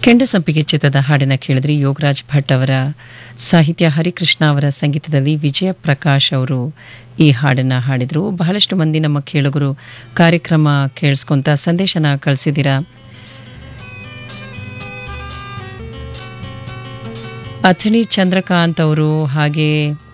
ಕೆಂಡಸಂಪಿಗೆ ಚಿತ್ರದ ಹಾಡಿನ ಕೇಳಿದ್ರಿ ಯೋಗರಾಜ್ ಭಟ್ ಅವರ ಸಾಹಿತ್ಯ ಹರಿಕೃಷ್ಣ ಅವರ ಸಂಗೀತದಲ್ಲಿ ವಿಜಯ ಪ್ರಕಾಶ್ ಅವರು ಈ ಹಾಡನ್ನ ಹಾಡಿದರು ಬಹಳಷ್ಟು ಮಂದಿ ನಮ್ಮ ಕೇಳುಗರು ಕಾರ್ಯಕ್ರಮ ಕೇಳಿಸ್ಕೊಂತ ಸಂದೇಶನ ಕಳಿಸಿದ್ದೀರಾ ಅಥಣಿ ಚಂದ್ರಕಾಂತ್ ಅವರು ಹಾಗೆ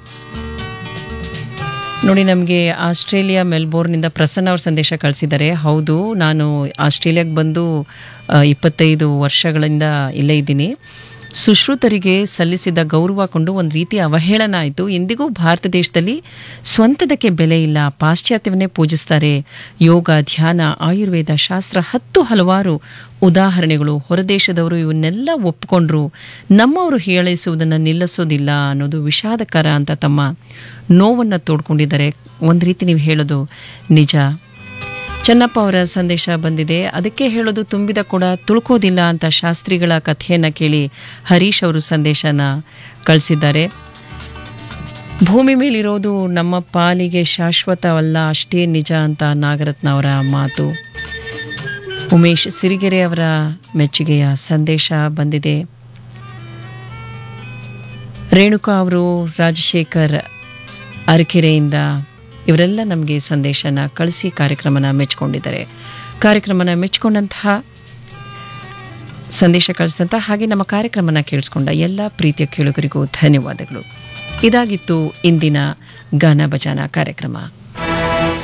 ನೋಡಿ ನಮಗೆ ಆಸ್ಟ್ರೇಲಿಯಾ ಮೆಲ್ಬೋರ್ನಿಂದ ಪ್ರಸನ್ನ ಅವ್ರ ಸಂದೇಶ ಕಳಿಸಿದ್ದಾರೆ ಹೌದು ನಾನು ಆಸ್ಟ್ರೇಲಿಯಾಗೆ ಬಂದು ಆ, ಇಪ್ಪತ್ತೈದು ವರ್ಷಗಳಿಂದ ಇಲ್ಲೇ ಇದ್ದೀನಿ ಸುಶ್ರುತರಿಗೆ ಸಲ್ಲಿಸಿದ ಗೌರವ ಕೊಂಡು ಒಂದು ರೀತಿ ಅವಹೇಳನ ಆಯಿತು ಇಂದಿಗೂ ಭಾರತ ದೇಶದಲ್ಲಿ ಸ್ವಂತದಕ್ಕೆ ಬೆಲೆ ಇಲ್ಲ ಪಾಶ್ಚಾತ್ಯವನ್ನೇ ಪೂಜಿಸ್ತಾರೆ ಯೋಗ ಧ್ಯಾನ ಆಯುರ್ವೇದ ಶಾಸ್ತ್ರ ಹತ್ತು ಹಲವಾರು ಉದಾಹರಣೆಗಳು ಹೊರದೇಶದವರು ಇವನ್ನೆಲ್ಲ ಒಪ್ಕೊಂಡ್ರು ನಮ್ಮವರು ಹೇಳಿಸುವುದನ್ನು ನಿಲ್ಲಿಸೋದಿಲ್ಲ ಅನ್ನೋದು ವಿಷಾದಕರ ಅಂತ ತಮ್ಮ ನೋವನ್ನು ತೋಡ್ಕೊಂಡಿದ್ದಾರೆ ಒಂದು ರೀತಿ ನೀವು ಹೇಳೋದು ನಿಜ ಚೆನ್ನಪ್ಪ ಅವರ ಸಂದೇಶ ಬಂದಿದೆ ಅದಕ್ಕೆ ಹೇಳೋದು ತುಂಬಿದ ಕೂಡ ತುಳ್ಕೋದಿಲ್ಲ ಅಂತ ಶಾಸ್ತ್ರಿಗಳ ಕಥೆಯನ್ನು ಕೇಳಿ ಹರೀಶ್ ಅವರು ಸಂದೇಶನ ಕಳಿಸಿದ್ದಾರೆ ಭೂಮಿ ಮೇಲಿರೋದು ನಮ್ಮ ಪಾಲಿಗೆ ಶಾಶ್ವತವಲ್ಲ ಅಷ್ಟೇ ನಿಜ ಅಂತ ನಾಗರತ್ನ ಅವರ ಮಾತು ಉಮೇಶ್ ಸಿರಿಗೆರೆ ಅವರ ಮೆಚ್ಚುಗೆಯ ಸಂದೇಶ ಬಂದಿದೆ ರೇಣುಕಾ ಅವರು ರಾಜಶೇಖರ್ ಅರಕೆರೆಯಿಂದ ಇವರೆಲ್ಲ ನಮಗೆ ಸಂದೇಶನ ಕಳಿಸಿ ಕಾರ್ಯಕ್ರಮನ ಮೆಚ್ಕೊಂಡಿದ್ದಾರೆ ಕಾರ್ಯಕ್ರಮನ ಮೆಚ್ಕೊಂಡಂತಹ ಸಂದೇಶ ಕಳಿಸಿದಂಥ ಹಾಗೆ ನಮ್ಮ ಕಾರ್ಯಕ್ರಮನ ಕೇಳಿಸ್ಕೊಂಡ ಎಲ್ಲ ಪ್ರೀತಿಯ ಕೇಳುಗರಿಗೂ ಧನ್ಯವಾದಗಳು ಇದಾಗಿತ್ತು ಇಂದಿನ ಗಾನ ಭಜಾನ ಕಾರ್ಯಕ್ರಮ